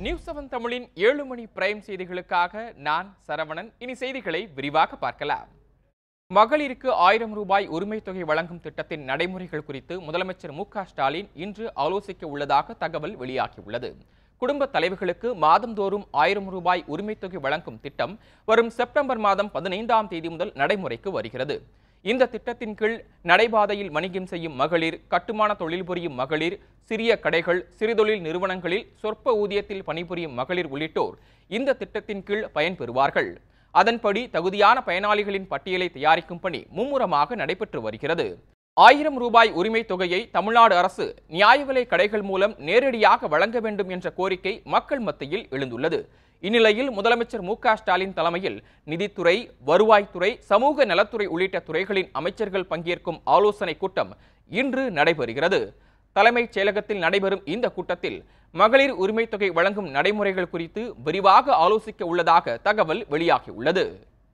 news seven தமிழின் ஏழு மணி prime செய்திகளுக்காக நான் சரவணன் இனி செய்திகளை விரிவாக பார்க்கலாம் மகளிருக்கு ஆயிரம் ரூபாய் உரிமை தொகை வழங்கும் திட்டத்தின் நடைமுறைகள் குறித்து முதலமைச்சர் மு க ஸ்டாலின் இன்று ஆலோசிக்க உள்ளதாக தகவல் வெளியாகியுள்ளது குடும்ப தலைவர்களுக்கு மாதந்தோறும் ஆயிரம் ரூபாய் உரிமை தொகை வழங்கும் திட்டம் வரும் செப்டம்பர் மாதம் பதினைந்தாம் தேதி முதல் நடைமுறைக்கு வருகிறது இந்த திட்டத்தின் கீழ் நடைபாதையில் வணிகம் செய்யும் மகளிர் கட்டுமான தொழில் புரியும் மகளிர் சிறிய கடைகள் சிறுதொழில் நிறுவனங்களில் சொற்ப ஊதியத்தில் பணிபுரியும் மகளிர் உள்ளிட்டோர் இந்த திட்டத்தின் கீழ் பயன்பெறுவார்கள் அதன்படி தகுதியான பயனாளிகளின் பட்டியலை தயாரிக்கும் பணி மும்முரமாக நடைபெற்று வருகிறது ஆயிரம் ரூபாய் உரிமை தொகையை தமிழ்நாடு அரசு நியாய விலை கடைகள் மூலம் நேரடியாக வழங்க வேண்டும் என்ற கோரிக்கை மக்கள் மத்தியில் எழுந்துள்ளது இந்நிலையில் முதலமைச்சர் மு க ஸ்டாலின் தலைமையில் நிதித்துறை வருவாய்த்துறை சமூக நலத்துறை உள்ளிட்ட துறைகளின் அமைச்சர்கள் பங்கேற்கும் ஆலோசனை கூட்டம் இன்று நடைபெறுகிறது தலைமைச் செயலகத்தில் நடைபெறும் இந்த கூட்டத்தில் மகளிர் உரிமைத் தொகை வழங்கும் நடைமுறைகள் குறித்து விரிவாக ஆலோசிக்க உள்ளதாக தகவல் வெளியாகியுள்ளது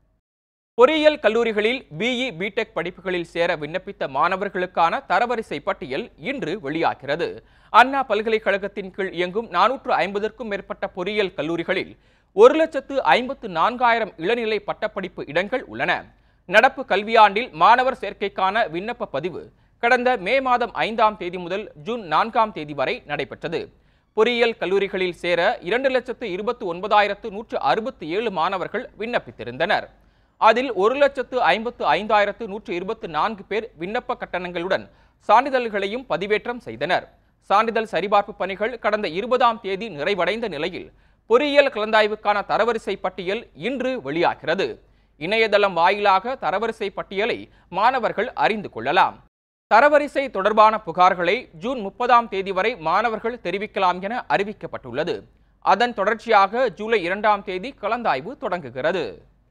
பொறியியல் கல்லூரிகளில் பிஇ பிடெக் படிப்புகளில் சேர விண்ணப்பித்த மாணவர்களுக்கான தரவரிசை பட்டியல் இன்று வெளியாகிறது அண்ணா பல்கலைக்கழகத்தின் கீழ் இயங்கும் நானூற்று ஐம்பதற்கும் மேற்பட்ட பொறியியல் கல்லூரிகளில் ஒரு லட்சத்து ஐம்பத்து நான்காயிரம் இளநிலை பட்டப்படிப்பு இடங்கள் உள்ளன நடப்பு கல்வியாண்டில் மாணவர் சேர்க்கைக்கான விண்ணப்ப பதிவு கடந்த மே மாதம் ஐந்தாம் தேதி முதல் ஜூன் நான்காம் தேதி வரை நடைபெற்றது பொறியியல் கல்லூரிகளில் சேர இரண்டு லட்சத்து இருபத்து ஒன்பதாயிரத்து நூற்று அறுபத்தி ஏழு மாணவர்கள் விண்ணப்பித்திருந்தனர் அதில் ஒரு லட்சத்து ஐம்பத்து ஐந்தாயிரத்து நூற்று இருபத்து நான்கு பேர் விண்ணப்ப கட்டணங்களுடன் சான்றிதழ்களையும் பதிவேற்றம் செய்தனர் சான்றிதழ் சரிபார்ப்பு பணிகள் கடந்த இருபதாம் தேதி நிறைவடைந்த நிலையில் பொறியியல் கலந்தாய்வுக்கான தரவரிசை பட்டியல் இன்று வெளியாகிறது இணையதளம் வாயிலாக தரவரிசை பட்டியலை மாணவர்கள் அறிந்து கொள்ளலாம் தரவரிசை தொடர்பான புகார்களை ஜூன் முப்பதாம் தேதி வரை மாணவர்கள் தெரிவிக்கலாம் என அறிவிக்கப்பட்டுள்ளது அதன் தொடர்ச்சியாக ஜூலை இரண்டாம் தேதி கலந்தாய்வு தொடங்குகிறது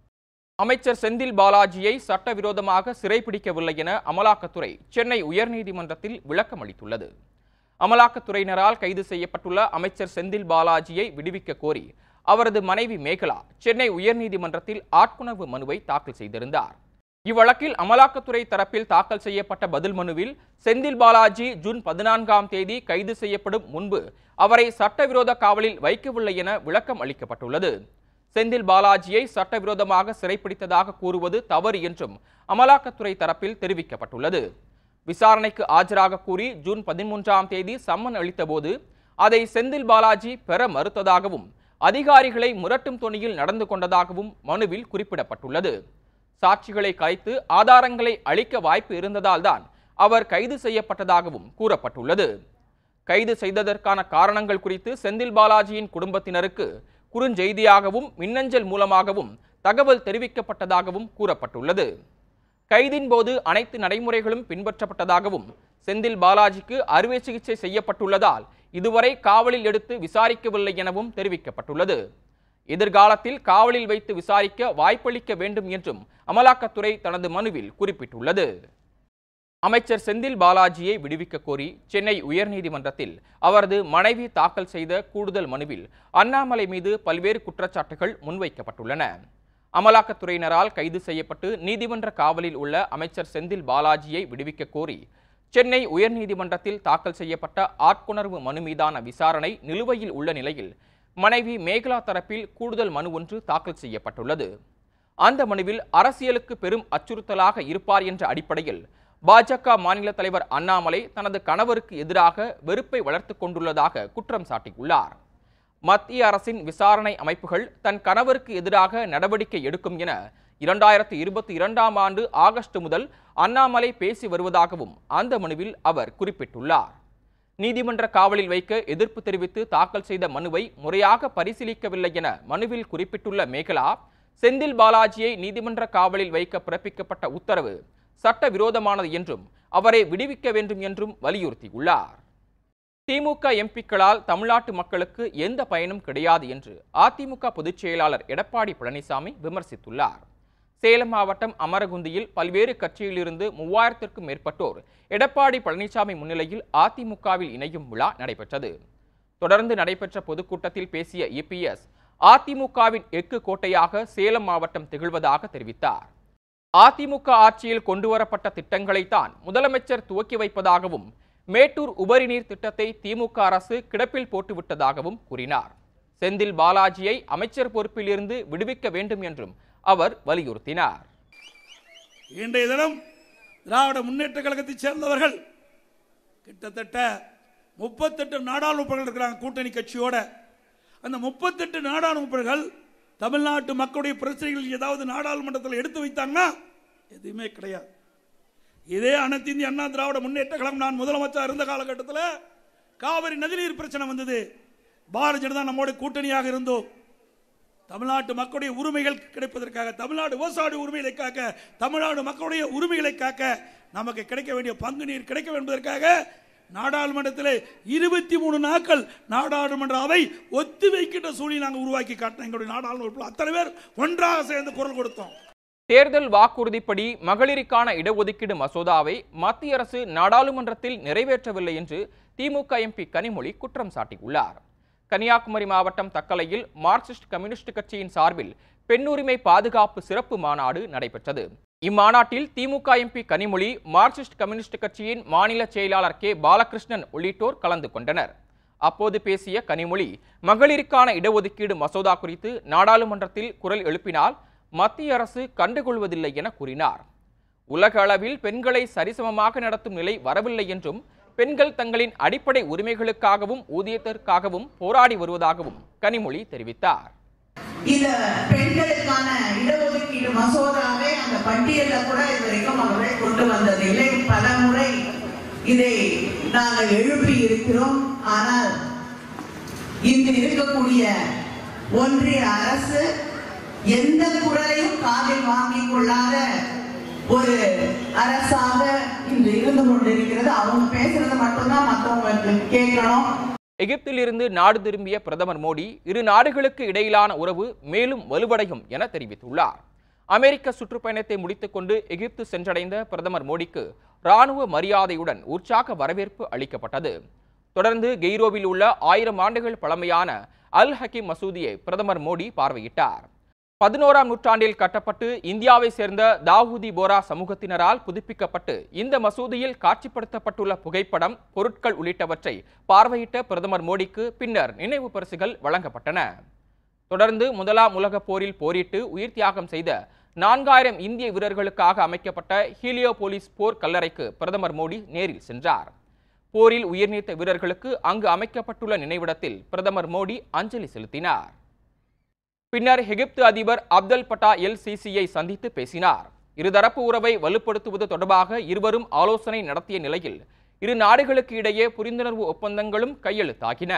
அமைச்சர் செந்தில் பாலாஜியை சட்டவிரோதமாக சிறைப்பிடிக்கவில்லை என அமலாக்கத்துறை சென்னை உயர்நீதிமன்றத்தில் விளக்கம் அளித்துள்ளது அமலாக்கத்துறையினரால் கைது செய்யப்பட்டுள்ள அமைச்சர் செந்தில் பாலாஜியை விடுவிக்க கோரி அவரது மனைவி மேகலா சென்னை உயர்நீதிமன்றத்தில் ஆட்கொணர்வு மனுவை தாக்கல் செய்திருந்தார் இவ்வழக்கில் அமலாக்கத்துறை தரப்பில் தாக்கல் செய்யப்பட்ட பதில் மனுவில் செந்தில் பாலாஜி ஜூன் பதினான்காம் தேதி கைது செய்யப்படும் முன்பு அவரை சட்டவிரோத காவலில் வைக்கவில்லை என விளக்கம் அளிக்கப்பட்டுள்ளது செந்தில் பாலாஜியை சட்டவிரோதமாக சிறைப்பிடித்ததாக கூறுவது தவறு என்றும் அமலாக்கத்துறை தரப்பில் தெரிவிக்கப்பட்டுள்ளது விசாரணைக்கு ஆஜராக கூறி ஜூன் பதிமூன்றாம் தேதி சம்மன் அளித்தபோது அதை செந்தில் பாலாஜி பெற மறுத்ததாகவும் அதிகாரிகளை முரட்டும் தொனியில் நடந்து கொண்டதாகவும் மனுவில் குறிப்பிடப்பட்டுள்ளது சாட்சிகளை கலைத்து ஆதாரங்களை அளிக்க வாய்ப்பு இருந்ததால் தான் அவர் கைது செய்யப்பட்டதாகவும் கூறப்பட்டுள்ளது கைது செய்ததற்கான காரணங்கள் குறித்து செந்தில் பாலாஜியின் குடும்பத்தினருக்கு குறுஞ்செய்தியாகவும் மின்னஞ்சல் மூலமாகவும் தகவல் தெரிவிக்கப்பட்டதாகவும் கூறப்பட்டுள்ளது கைதின் போது அனைத்து நடைமுறைகளும் பின்பற்றப்பட்டதாகவும் செந்தில் பாலாஜிக்கு அறுவை சிகிச்சை செய்யப்பட்டுள்ளதால் இதுவரை காவலில் எடுத்து விசாரிக்கவில்லை எனவும் தெரிவிக்கப்பட்டுள்ளது எதிர்காலத்தில் காவலில் வைத்து விசாரிக்க வாய்ப்பளிக்க வேண்டும் என்றும் அமலாக்கத்துறை தனது மனுவில் குறிப்பிட்டுள்ளது அமைச்சர் செந்தில் பாலாஜியை விடுவிக்க கோரி சென்னை உயர்நீதிமன்றத்தில் அவரது மனைவி தாக்கல் செய்த கூடுதல் மனுவில் அண்ணாமலை மீது பல்வேறு குற்றச்சாட்டுகள் முன்வைக்கப்பட்டுள்ளன அமலாக்கத்துறையினரால் கைது செய்யப்பட்டு நீதிமன்ற காவலில் உள்ள அமைச்சர் செந்தில் பாலாஜியை விடுவிக்க கோரி சென்னை உயர்நீதிமன்றத்தில் தாக்கல் செய்யப்பட்ட ஆட்கொணர்வு மனு மீதான விசாரணை நிலுவையில் உள்ள நிலையில் மனைவி மேகலா தரப்பில் கூடுதல் மனு ஒன்று தாக்கல் செய்யப்பட்டுள்ளது அந்த மனுவில் அரசியலுக்கு பெரும் அச்சுறுத்தலாக இருப்பார் என்ற அடிப்படையில் பாஜக மாநில தலைவர் அண்ணாமலை தனது கணவருக்கு எதிராக வெறுப்பை வளர்த்துக் கொண்டுள்ளதாக குற்றம் சாட்டியுள்ளார் மத்திய அரசின் விசாரணை அமைப்புகள் தன் கணவருக்கு எதிராக நடவடிக்கை எடுக்கும் என இரண்டாயிரத்து இருபத்தி இரண்டாம் ஆண்டு ஆகஸ்ட் முதல் அண்ணாமலை பேசி வருவதாகவும் அந்த மனுவில் அவர் குறிப்பிட்டுள்ளார் நீதிமன்ற காவலில் வைக்க எதிர்ப்பு தெரிவித்து தாக்கல் செய்த மனுவை முறையாக பரிசீலிக்கவில்லை என மனுவில் குறிப்பிட்டுள்ள மேகலா செந்தில் பாலாஜியை நீதிமன்ற காவலில் வைக்க பிறப்பிக்கப்பட்ட உத்தரவு சட்டவிரோதமானது என்றும் அவரை விடுவிக்க வேண்டும் என்றும் வலியுறுத்தியுள்ளார் திமுக எம்பிக்களால் தமிழ்நாட்டு மக்களுக்கு எந்த பயனும் கிடையாது என்று அதிமுக பொதுச் செயலாளர் எடப்பாடி பழனிசாமி விமர்சித்துள்ளார் சேலம் மாவட்டம் அமரகுந்தியில் பல்வேறு கட்சியிலிருந்து மூவாயிரத்திற்கும் மேற்பட்டோர் எடப்பாடி பழனிசாமி முன்னிலையில் அதிமுகவில் இணையும் விழா நடைபெற்றது தொடர்ந்து நடைபெற்ற பொதுக்கூட்டத்தில் பேசிய இபிஎஸ் அதிமுகவின் எஃகு கோட்டையாக சேலம் மாவட்டம் திகழ்வதாக தெரிவித்தார் அதிமுக ஆட்சியில் கொண்டுவரப்பட்ட திட்டங்களைத்தான் முதலமைச்சர் துவக்கி வைப்பதாகவும் மேட்டூர் உபரிநீர் திட்டத்தை திமுக அரசு கிடப்பில் போட்டுவிட்டதாகவும் கூறினார் செந்தில் பாலாஜியை அமைச்சர் பொறுப்பிலிருந்து விடுவிக்க வேண்டும் என்றும் அவர் வலியுறுத்தினார் இன்றைய தினம் திராவிட முன்னேற்ற கழகத்தைச் சேர்ந்தவர்கள் கிட்டத்தட்ட முப்பத்தெட்டு நாடாளுமன்றங்கள் இருக்கிறாங்க கூட்டணி கட்சியோட அந்த முப்பத்தெட்டு நாடாளுமன்றங்கள் தமிழ்நாட்டு மக்களுடைய பிரச்சனைகள் ஏதாவது நாடாளுமன்றத்தில் எடுத்து வைத்தாங்கன்னா எதுவுமே கிடையாது இதே அனைத்து இந்திய அண்ணா திராவிட முன்னேற்ற கழகம் நான் முதலமைச்சர் இருந்த காலகட்டத்தில் காவிரி நதிநீர் பிரச்சனை வந்தது பாரதிய ஜனதா நம்மோட கூட்டணியாக இருந்தோம் தமிழ்நாட்டு மக்களுடைய உரிமைகள் கிடைப்பதற்காக தமிழ்நாடு விவசாய உரிமைகளை காக்க தமிழ்நாடு மக்களுடைய உரிமைகளை காக்க நமக்கு கிடைக்க வேண்டிய பங்கு நீர் கிடைக்க என்பதற்காக நாடாளுமன்றத்தில் இருபத்தி மூணு நாட்கள் நாடாளுமன்ற அவை ஒத்தி வைக்கின்ற சூழ்நிலை நாங்கள் உருவாக்கி காட்டினோம் எங்களுடைய நாடாளுமன்ற அத்தனை பேர் ஒன்றாக சேர்ந்து குரல் கொடுத்தோம் தேர்தல் வாக்குறுதிப்படி மகளிருக்கான இடஒதுக்கீடு மசோதாவை மத்திய அரசு நாடாளுமன்றத்தில் நிறைவேற்றவில்லை என்று திமுக எம்பி கனிமொழி குற்றம் சாட்டியுள்ளார் கன்னியாகுமரி மாவட்டம் தக்கலையில் மார்க்சிஸ்ட் கம்யூனிஸ்ட் கட்சியின் சார்பில் பெண்ணுரிமை பாதுகாப்பு சிறப்பு மாநாடு நடைபெற்றது இம்மாநாட்டில் DMK MP Kanimozhi Marxist Communist கட்சியின் மாநில செயலாளர் கே பாலகிருஷ்ணன் உள்ளிட்டோர் கலந்து கொண்டனர் அப்போது பேசிய கனிமொழி மகளிருக்கான இடஒதுக்கீடு மசோதா குறித்து நாடாளுமன்றத்தில் குரல் எழுப்பினால் மத்திய அரசு கண்டுகொள்வதில்லை என கூறினார் உலக அளவில் பெண்களை சரிசமமாக நடத்தும் நிலை வரவில்லை என்றும் பெண்கள் தங்களின் அடிப்படை உரிமைகளுக்காகவும் ஊதியத்திற்காகவும் போராடி வருவதாகவும் கனிமொழி தெரிவித்தார் இந்த பெண்களுக்கான இடஒதுக்கீடு மசோதாவை அந்த பட்டியல்ல கூட இதுவரைக்கும் அவர்கள் கொண்டு வந்ததில்லை பல முறை இதை நாங்கள் எழுப்பி இருக்கிறோம் ஆனால் இங்கு இருக்கக்கூடிய ஒன்றிய அரசு எந்த குரலையும் காதில் வாங்கிக் கொள்ளாத ஒரு அரசாக இன்று இருந்து கொண்டிருக்கிறது அவங்க பேசுறது மட்டும்தான் மற்றவங்களுக்கு கேட்கணும் எகிப்திலிருந்து நாடு திரும்பிய பிரதமர் மோடி இரு நாடுகளுக்கு இடையிலான உறவு மேலும் வலுவடையும் என தெரிவித்துள்ளார் அமெரிக்க சுற்றுப்பயணத்தை முடித்துக்கொண்டு எகிப்து சென்றடைந்த பிரதமர் மோடிக்கு ராணுவ மரியாதையுடன் உற்சாக வரவேற்பு அளிக்கப்பட்டது தொடர்ந்து கெய்ரோவில் உள்ள ஆயிரம் ஆண்டுகள் பழமையான அல் ஹக்கீம் மசூதியை பிரதமர் மோடி பார்வையிட்டார் பதினோராம் நூற்றாண்டில் கட்டப்பட்டு இந்தியாவை சேர்ந்த தாவூதி போரா சமூகத்தினரால் புதுப்பிக்கப்பட்டு இந்த மசூதியில் காட்சிப்படுத்தப்பட்டுள்ள புகைப்படம் பொருட்கள் உள்ளிட்டவற்றை பார்வையிட்ட பிரதமர் மோடிக்கு பின்னர் நினைவு பரிசுகள் வழங்கப்பட்டன தொடர்ந்து முதலாம் உலகப் போரில் போரிட்டு உயிர் தியாகம் செய்த நான்காயிரம் இந்திய வீரர்களுக்காக அமைக்கப்பட்ட ஹீலியோபோலிஸ் போர் கல்லறைக்கு பிரதமர் மோடி நேரில் சென்றார் போரில் உயிர் நீத்த வீரர்களுக்கு அங்கு அமைக்கப்பட்டுள்ள நினைவிடத்தில் பிரதமர் மோடி அஞ்சலி செலுத்தினார் பின்னர் எகிப்து அதிபர் அப்தல் பட்டா எல் சிசியை சந்தித்து பேசினார் இருதரப்பு உறவை வலுப்படுத்துவது தொடர்பாக இருவரும் ஆலோசனை நடத்திய நிலையில் இரு நாடுகளுக்கு இடையே புரிந்துணர்வு ஒப்பந்தங்களும் கையெழுத்தாகின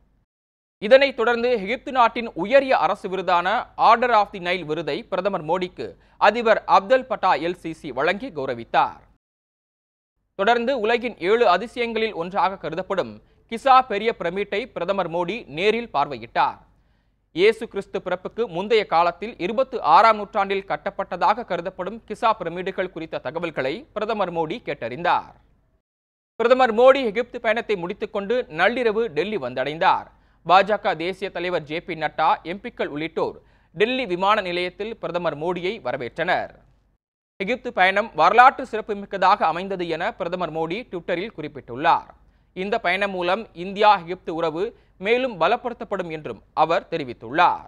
இதனைத் தொடர்ந்து எகிப்து நாட்டின் உயரிய அரசு விருதான ஆர்டர் ஆஃப் தி நைல் விருதை பிரதமர் மோடிக்கு அதிபர் அப்தல் பட்டா எல் சிசி வழங்கி கௌரவித்தார் தொடர்ந்து உலகின் ஏழு அதிசயங்களில் ஒன்றாக கருதப்படும் கிசா பெரிய பிரமிட்டை பிரதமர் மோடி நேரில் பார்வையிட்டார் இயேசு கிறிஸ்து பிறப்புக்கு முந்தைய காலத்தில் இருபத்தி ஆறாம் நூற்றாண்டில் கட்டப்பட்டதாக கருதப்படும் கிசா பிரமிடுகள் குறித்த தகவல்களை பிரதமர் மோடி கேட்டறிந்தார் பிரதமர் மோடி எகிப்து பயணத்தை முடித்துக்கொண்டு நள்ளிரவு டெல்லி வந்தடைந்தார் பாஜக தேசிய தலைவர் ஜே பி நட்டா எம்பிக்கள் உள்ளிட்டோர் டெல்லி விமான நிலையத்தில் பிரதமர் மோடியை வரவேற்றனர் எகிப்து பயணம் வரலாற்று சிறப்புமிக்கதாக அமைந்தது என பிரதமர் மோடி ட்விட்டரில் குறிப்பிட்டுள்ளார் இந்த பயணம் மூலம் இந்தியா எகிப்து உறவு மேலும் பலப்படுத்தப்படும் என்றும் அவர் தெரிவித்துள்ளார்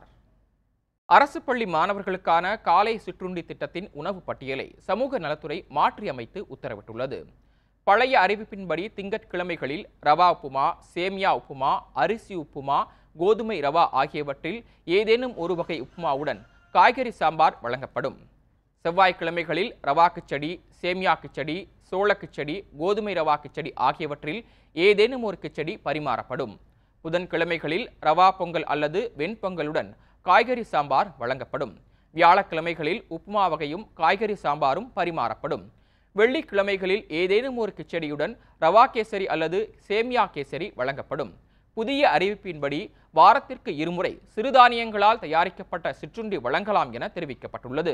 அரசு பள்ளி மாணவர்களுக்கான காலை சிற்றுண்டி திட்டத்தின் உணவு பட்டியலை சமூக நலத்துறை மாற்றியமைத்து உத்தரவிட்டுள்ளது பழைய அறிவிப்பின்படி திங்கட்கிழமைகளில் ரவா உப்புமா சேமியா உப்புமா அரிசி உப்புமா கோதுமை ரவா ஆகியவற்றில் ஏதேனும் ஒரு வகை உப்புமாவுடன் காய்கறி சாம்பார் வழங்கப்படும் செவ்வாய்க்கிழமைகளில் ரவா கிச்சடி சேமியா கிச்சடி சோள கிச்சடி கோதுமை ரவா கிச்சடி ஆகியவற்றில் ஏதேனும் ஒரு கிச்சடி பரிமாறப்படும் புதன்கிழமைகளில் ரவா பொங்கல் அல்லது வெண்பொங்கலுடன் காய்கறி சாம்பார் வழங்கப்படும் வியாழக்கிழமைகளில் உப்புமா வகையும் காய்கறி சாம்பாரும் பரிமாறப்படும் வெள்ளிக்கிழமைகளில் ஏதேனும் ஒரு கிச்சடியுடன் ரவா கேசரி அல்லது சேமியா கேசரி வழங்கப்படும் புதிய அறிவிப்பின்படி வாரத்திற்கு இருமுறை சிறுதானியங்களால் தயாரிக்கப்பட்ட சிற்றுண்டி வழங்கலாம் என தெரிவிக்கப்பட்டுள்ளது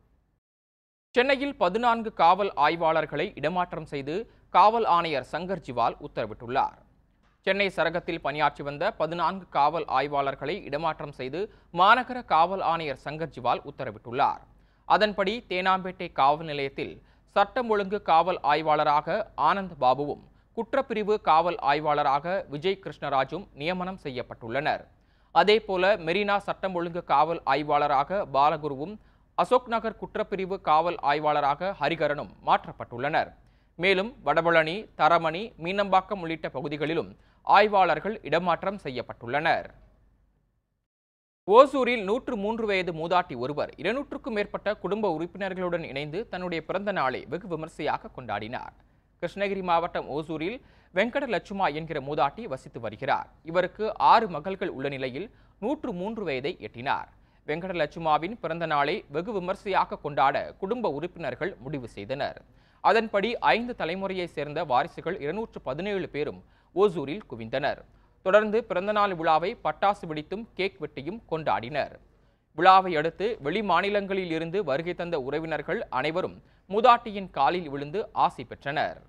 சென்னையில் பதினான்கு காவல் ஆய்வாளர்களை இடமாற்றம் செய்து காவல் ஆணையர் சங்கர் ஜிவால் உத்தரவிட்டுள்ளார் சென்னை சரகத்தில் பணியாற்றி வந்த பதினான்கு காவல் ஆய்வாளர்களை இடமாற்றம் செய்து மாநகர காவல் ஆணையர் சங்கர் ஜிவால் உத்தரவிட்டுள்ளார் அதன்படி தேனாம்பேட்டை காவல் நிலையத்தில் சட்டம் ஒழுங்கு காவல் ஆய்வாளராக ஆனந்த் பாபுவும் குற்றப்பிரிவு காவல் ஆய்வாளராக விஜய் கிருஷ்ணராஜும் நியமனம் செய்யப்பட்டுள்ளனர் அதேபோல மெரினா சட்டம் ஒழுங்கு காவல் ஆய்வாளராக பாலகுருவும் அசோக் நகர் குற்றப்பிரிவு காவல் ஆய்வாளராக ஹரிகரனும் மாற்றப்பட்டுள்ளனர் மேலும் வடபழனி தரமணி மீனம்பாக்கம் உள்ளிட்ட பகுதிகளிலும் ஆய்வாளர்கள் இடமாற்றம் செய்யப்பட்டுள்ளனர் ஓசூரில் நூற்று மூன்று வயது மூதாட்டி ஒருவர் இருநூற்றுக்கும் மேற்பட்ட குடும்ப உறுப்பினர்களுடன் இணைந்து தன்னுடைய பிறந்த நாளை வெகு விமர்சையாக கொண்டாடினார் கிருஷ்ணகிரி மாவட்டம் ஓசூரில் வெங்கட லட்சுமா என்கிற மூதாட்டி வசித்து வருகிறார் இவருக்கு ஆறு மகள்கள் உள்ள நிலையில் நூற்று மூன்று வயதை எட்டினார் வெங்கட லட்சுமாவின் பிறந்த நாளை வெகு விமர்சையாக கொண்டாட குடும்ப உறுப்பினர்கள் முடிவு செய்தனர் அதன்படி ஐந்து தலைமுறையைச் சேர்ந்த வாரிசுகள் இருநூற்று பதினேழு பேரும் ஓசூரில் குவிந்தனர் தொடர்ந்து பிறந்தநாள் விழாவை பட்டாசு வெடித்தும் கேக் வெட்டியும் கொண்டாடினர் விழாவை அடுத்து வெளி மாநிலங்களில் இருந்து வருகை தந்த உறவினர்கள் அனைவரும் மூதாட்டியின் காலில் விழுந்து ஆசி பெற்றனர்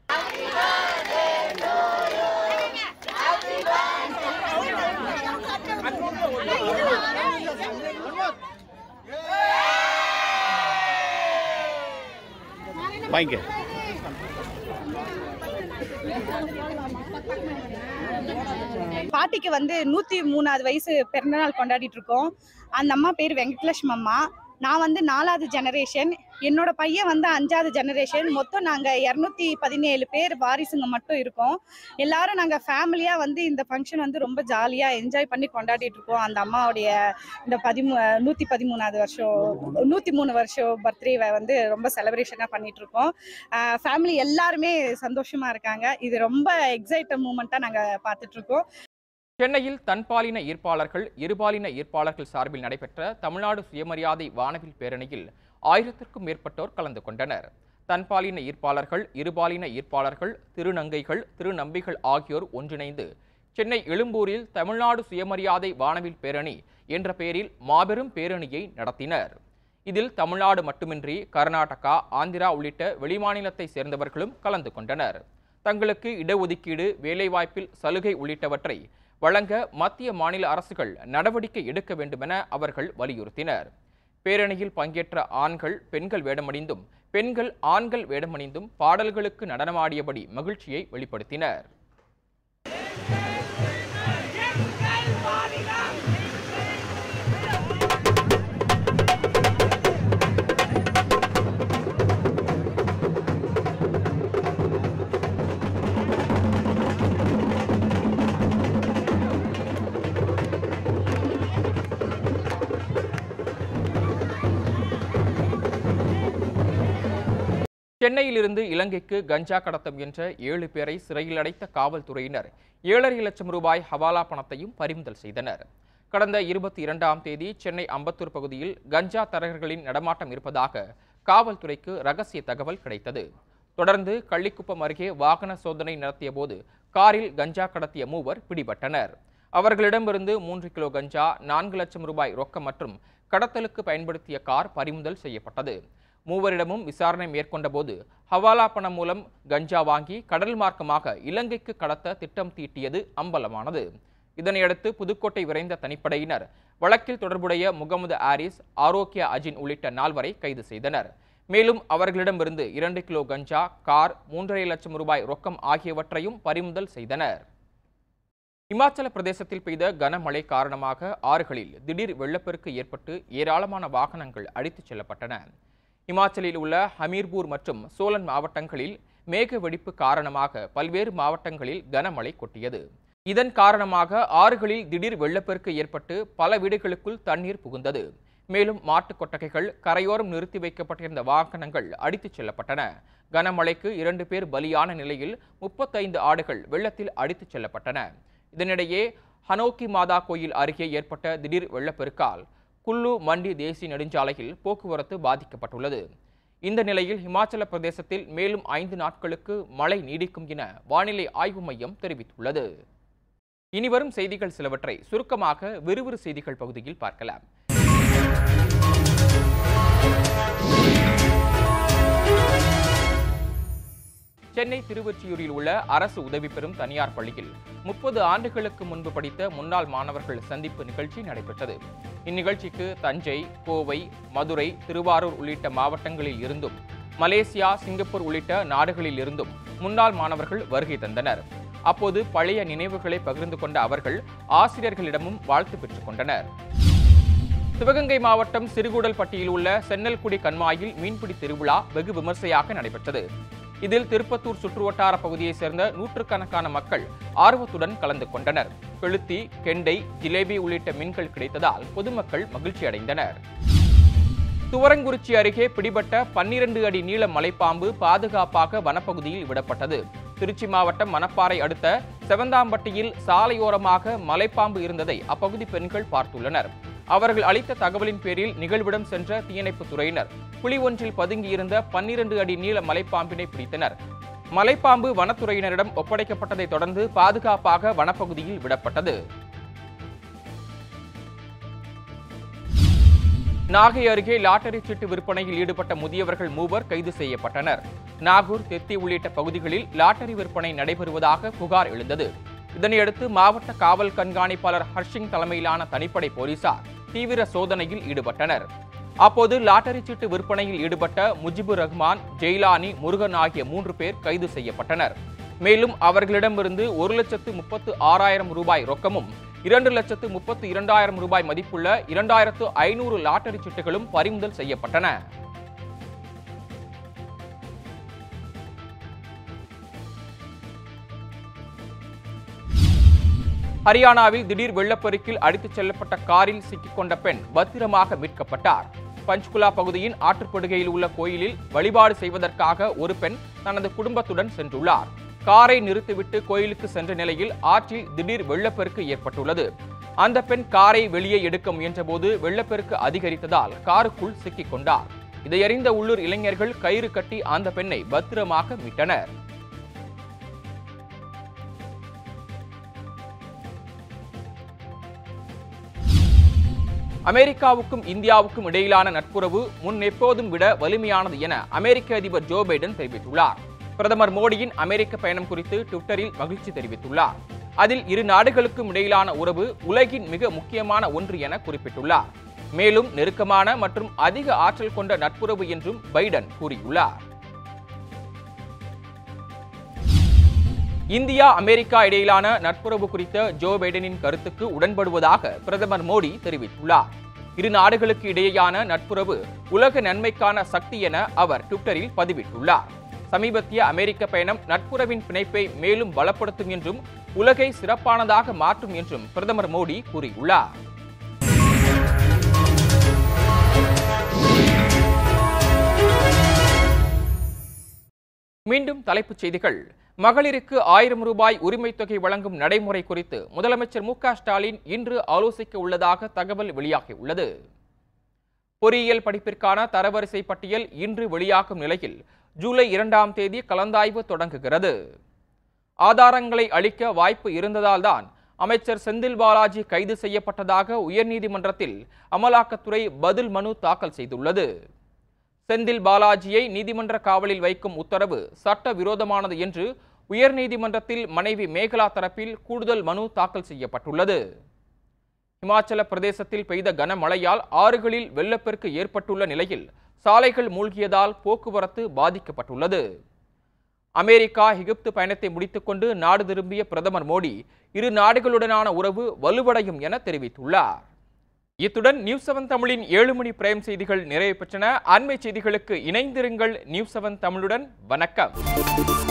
வாங்கிக்க பாட்டிக்கு வந்து நூத்தி மூணாவது வயசு பிறந்தநாள் கொண்டாடிட்டு இருக்கோம் அந்த அம்மா பேர் வெங்கடலட்சுமி அம்மா நான் வந்து நாலாவது ஜெனரேஷன் என்னோட பையன் வந்து அஞ்சாவது ஜெனரேஷன் மொத்தம் நாங்க இரநூத்தி பதினேழு பேர் வாரிசுங்க மட்டும் இருக்கோம் எல்லாரும் நாங்க ஃபேமிலியா வந்து இந்த ஃபங்க்ஷன் வந்து ரொம்ப ஜாலியா என்ஜாய் பண்ணி கொண்டாடிட்டு இருக்கோம் அந்த அம்மாவுடைய இந்த பதிமூ நூத்தி பதிமூணாவது வருஷம் நூத்தி மூணு வருஷம் பர்த்டேவை வந்து ரொம்ப செலிப்ரேஷனா பண்ணிட்டு இருக்கோம் ஃபேமிலி எல்லாருமே சந்தோஷமா இருக்காங்க இது ரொம்ப எக்ஸைட்டட் மூமெண்ட்டா நாங்க பார்த்துட்டு இருக்கோம் சென்னையில் தன்பாலின ஈர்ப்பாளர்கள் இருபாலின ஈர்ப்பாளர்கள் சார்பில் நடைபெற்ற தமிழ்நாடு சுயமரியாதை வானவில் பேரணியில் ஆயிரத்திற்கும் மேற்பட்டோர் கலந்து கொண்டனர் தன்பாலின ஈர்ப்பாளர்கள் இருபாலின ஈர்ப்பாளர்கள் திருநங்கைகள் திருநம்பிகள் ஆகியோர் ஒன்றிணைந்து சென்னை எழும்பூரில் தமிழ்நாடு சுயமரியாதை வானவில் பேரணி என்ற பெயரில் மாபெரும் பேரணியை நடத்தினர் இதில் தமிழ்நாடு மட்டுமின்றி கர்நாடகா ஆந்திரா உள்ளிட்ட வெளிமாநிலத்தை சேர்ந்தவர்களும் கலந்து கொண்டனர் தங்களுக்கு இடஒதுக்கீடு வேலைவாய்ப்பில் சலுகை உள்ளிட்டவற்றை வழங்க மத்திய மாநில அரசுகள் நடவடிக்கை எடுக்க வேண்டுமென அவர்கள் வலியுறுத்தினர் பேரணியில் பங்கேற்ற ஆண்கள் பெண்கள் வேடமணிந்தும் பெண்கள் ஆண்கள் வேடமணிந்தும் பாடல்களுக்கு நடனமாடியபடி மகிழ்ச்சியை வெளிப்படுத்தினர் சென்னையிலிருந்து இலங்கைக்கு கஞ்சா கடத்தம் என்ற ஏழு பேரை சிறையில் அடைத்த காவல்துறையினர் ஏழரை லட்சம் ரூபாய் ஹவாலா பணத்தையும் பறிமுதல் செய்தனர் கடந்த இருபத்தி இரண்டாம் தேதி சென்னை அம்பத்தூர் பகுதியில் கஞ்சா தரகர்களின் நடமாட்டம் இருப்பதாக காவல்துறைக்கு ரகசிய தகவல் கிடைத்தது தொடர்ந்து கள்ளிக்குப்பம் அருகே வாகன சோதனை நடத்திய போது காரில் கஞ்சா கடத்திய மூவர் பிடிபட்டனர் அவர்களிடமிருந்து மூன்று கிலோ கஞ்சா நான்கு லட்சம் ரூபாய் ரொக்கம் மற்றும் கடத்தலுக்கு பயன்படுத்திய கார் பறிமுதல் செய்யப்பட்டது மூவரிடமும் விசாரணை மேற்கொண்ட போது ஹவாலா பணம் மூலம் கஞ்சா வாங்கி கடல் மார்க்கமாக இலங்கைக்கு கடத்த திட்டம் தீட்டியது அம்பலமானது இதனையடுத்து புதுக்கோட்டை விரைந்த தனிப்படையினர் வழக்கில் தொடர்புடைய முகமது ஆரிஸ் ஆரோக்கியா அஜின் உள்ளிட்ட நால்வரை கைது செய்தனர் மேலும் அவர்களிடமிருந்து இரண்டு கிலோ கஞ்சா கார் மூன்றரை லட்சம் ரூபாய் ரொக்கம் ஆகியவற்றையும் பறிமுதல் செய்தனர் இமாச்சல பிரதேசத்தில் பெய்த கனமழை காரணமாக ஆறுகளில் திடீர் வெள்ளப்பெருக்கு ஏற்பட்டு ஏராளமான வாகனங்கள் அடித்துச் செல்லப்பட்டன இமாச்சலில் உள்ள ஹமீர்பூர் மற்றும் சோலன் மாவட்டங்களில் மேக வெடிப்பு காரணமாக பல்வேறு மாவட்டங்களில் கனமழை கொட்டியது இதன் காரணமாக ஆறுகளில் திடீர் வெள்ளப்பெருக்கு ஏற்பட்டு பல வீடுகளுக்குள் தண்ணீர் புகுந்தது மேலும் மாட்டுக் கொட்டகைகள் கரையோரம் நிறுத்தி வைக்கப்பட்டிருந்த வாகனங்கள் அடித்துச் செல்லப்பட்டன கனமழைக்கு இரண்டு பேர் பலியான நிலையில் முப்பத்தைந்து ஆடுகள் வெள்ளத்தில் அடித்துச் செல்லப்பட்டன இதனிடையே ஹனோக்கி மாதா கோயில் அருகே ஏற்பட்ட திடீர் வெள்ளப்பெருக்கால் குல்லு மண்டி தேசிய நெடுஞ்சாலையில் போக்குவரத்து பாதிக்கப்பட்டுள்ளது இந்த நிலையில் இமாச்சல பிரதேசத்தில் மேலும் ஐந்து நாட்களுக்கு மழை நீடிக்கும் என வானிலை ஆய்வு மையம் தெரிவித்துள்ளது இனிவரும் செய்திகள் சிலவற்றை சுருக்கமாக விறுவிறு செய்திகள் பகுதியில் பார்க்கலாம் சென்னை திருவொற்றியூரில் உள்ள அரசு உதவி பெறும் தனியார் பள்ளியில் முப்பது ஆண்டுகளுக்கு முன்பு படித்த முன்னாள் மாணவர்கள் சந்திப்பு நிகழ்ச்சி நடைபெற்றது இந்நிகழ்ச்சிக்கு தஞ்சை கோவை மதுரை திருவாரூர் உள்ளிட்ட மாவட்டங்களில் இருந்தும் மலேசியா சிங்கப்பூர் உள்ளிட்ட நாடுகளில் இருந்தும் முன்னாள் மாணவர்கள் வருகை தந்தனர் அப்போது பழைய நினைவுகளை பகிர்ந்து கொண்ட அவர்கள் ஆசிரியர்களிடமும் வாழ்த்து பெற்றுக் கொண்டனர் சிவகங்கை மாவட்டம் சிறுகூடல்பட்டியில் உள்ள சென்னல்குடி கண்மாயில் மீன்பிடி திருவிழா வெகு விமர்சையாக நடைபெற்றது இதில் திருப்பத்தூர் சுற்றுவட்டார பகுதியைச் சேர்ந்த நூற்றுக்கணக்கான மக்கள் ஆர்வத்துடன் கலந்து கொண்டனர் கெளுத்தி கெண்டை ஜிலேபி உள்ளிட்ட மீன்கள் கிடைத்ததால் பொதுமக்கள் மகிழ்ச்சி அடைந்தனர் துவரங்குறிச்சி அருகே பிடிபட்ட பன்னிரண்டு அடி நீள மலைப்பாம்பு பாதுகாப்பாக வனப்பகுதியில் விடப்பட்டது திருச்சி மாவட்டம் மணப்பாறை அடுத்த செவந்தாம்பட்டியில் சாலையோரமாக மலைப்பாம்பு இருந்ததை அப்பகுதி பெண்கள் பார்த்துள்ளனர் அவர்கள் அளித்த தகவலின் பேரில் நிகழ்விடம் சென்ற தீயணைப்புத் துறையினர் குழி ஒன்றில் பதுங்கியிருந்த பன்னிரண்டு அடி நீள மலைப்பாம்பினை பிடித்தனர் மலைப்பாம்பு வனத்துறையினரிடம் ஒப்படைக்கப்பட்டதைத் தொடர்ந்து பாதுகாப்பாக வனப்பகுதியில் விடப்பட்டது நாகை அருகே லாட்டரி சீட்டு விற்பனையில் ஈடுபட்ட முதியவர்கள் மூவர் கைது செய்யப்பட்டனர் நாகூர் தெத்தி உள்ளிட்ட பகுதிகளில் லாட்டரி விற்பனை நடைபெறுவதாக புகார் எழுந்தது இதனையடுத்து மாவட்ட காவல் கண்காணிப்பாளர் ஹர்ஷிங் தலைமையிலான தனிப்படை போலீசார் தீவிர சோதனையில் ஈடுபட்டனர் அப்போது லாட்டரி சீட்டு விற்பனையில் ஈடுபட்ட முஜிபுர் ரஹ்மான் ஜெயிலானி முருகன் ஆகிய மூன்று பேர் கைது செய்யப்பட்டனர் மேலும் அவர்களிடமிருந்து ஒரு லட்சத்து முப்பத்து ஆறாயிரம் ரூபாய் ரொக்கமும் இரண்டு லட்சத்து முப்பத்து இரண்டாயிரம் ரூபாய் மதிப்புள்ள இரண்டாயிரத்து ஐநூறு லாட்டரி சீட்டுகளும் பறிமுதல் செய்யப்பட்டன ஹரியானாவில் திடீர் வெள்ளப்பெருக்கில் அடித்துச் செல்லப்பட்ட காரில் சிக்கிக்கொண்ட பெண் பத்திரமாக மீட்கப்பட்டார் பஞ்ச்குலா பகுதியின் ஆற்றுப்படுகையில் உள்ள கோயிலில் வழிபாடு செய்வதற்காக ஒரு பெண் தனது குடும்பத்துடன் சென்றுள்ளார் காரை நிறுத்திவிட்டு கோயிலுக்கு சென்ற நிலையில் ஆற்றில் திடீர் வெள்ளப்பெருக்கு ஏற்பட்டுள்ளது அந்த பெண் காரை வெளியே எடுக்க முயன்றபோது வெள்ளப்பெருக்கு அதிகரித்ததால் காருக்குள் சிக்கிக் கொண்டார் இதையறிந்த உள்ளூர் இளைஞர்கள் கயிறு கட்டி அந்த பெண்ணை பத்திரமாக மீட்டனர் அமெரிக்காவுக்கும் இந்தியாவுக்கும் இடையிலான நட்புறவு முன் எப்போதும் விட வலிமையானது என அமெரிக்க அதிபர் ஜோ பைடன் தெரிவித்துள்ளார் பிரதமர் மோடியின் அமெரிக்க பயணம் குறித்து ட்விட்டரில் மகிழ்ச்சி தெரிவித்துள்ளார் அதில் இரு நாடுகளுக்கும் இடையிலான உறவு உலகின் மிக முக்கியமான ஒன்று என குறிப்பிட்டுள்ளார் மேலும் நெருக்கமான மற்றும் அதிக ஆற்றல் கொண்ட நட்புறவு என்றும் பைடன் கூறியுள்ளார் இந்தியா அமெரிக்கா இடையிலான நட்புறவு குறித்த ஜோ பைடனின் கருத்துக்கு உடன்படுவதாக பிரதமர் மோடி தெரிவித்துள்ளார் இரு நாடுகளுக்கு இடையேயான நட்புறவு உலக நன்மைக்கான சக்தி என அவர் ட்விட்டரில் பதிவிட்டுள்ளார் சமீபத்திய அமெரிக்க பயணம் நட்புறவின் பிணைப்பை மேலும் பலப்படுத்தும் என்றும் உலகை சிறப்பானதாக மாற்றும் என்றும் பிரதமர் மோடி கூறியுள்ளார் மீண்டும் தலைப்புச் செய்திகள் மகளிருக்கு ஆயிரம் ரூபாய் உரிமைத் தொகை வழங்கும் நடைமுறை குறித்து முதலமைச்சர் மு க ஸ்டாலின் இன்று ஆலோசிக்க உள்ளதாக தகவல் வெளியாகியுள்ளது பொறியியல் படிப்பிற்கான தரவரிசை பட்டியல் இன்று வெளியாகும் நிலையில் ஜூலை இரண்டாம் தேதி கலந்தாய்வு தொடங்குகிறது ஆதாரங்களை அளிக்க வாய்ப்பு இருந்ததால்தான் அமைச்சர் செந்தில் பாலாஜி கைது செய்யப்பட்டதாக உயர்நீதிமன்றத்தில் அமலாக்கத்துறை பதில் மனு தாக்கல் செய்துள்ளது செந்தில் பாலாஜியை நீதிமன்ற காவலில் வைக்கும் உத்தரவு சட்ட விரோதமானது என்று உயர்நீதிமன்றத்தில் மனைவி மேகலா தரப்பில் கூடுதல் மனு தாக்கல் செய்யப்பட்டுள்ளது இமாச்சல பிரதேசத்தில் பெய்த கனமழையால் ஆறுகளில் வெள்ளப்பெருக்கு ஏற்பட்டுள்ள நிலையில் சாலைகள் மூழ்கியதால் போக்குவரத்து பாதிக்கப்பட்டுள்ளது அமெரிக்கா எகிப்து பயணத்தை முடித்துக்கொண்டு நாடு திரும்பிய பிரதமர் மோடி இரு நாடுகளுடனான உறவு வலுவடையும் என தெரிவித்துள்ளார் இத்துடன் நியூஸ் செவன் தமிழின் ஏழு மணி பிரேம் செய்திகள் நிறைவு பெற்றன அண்மை செய்திகளுக்கு இணைந்திருங்கள் நியூஸ் செவன் தமிழுடன் வணக்கம்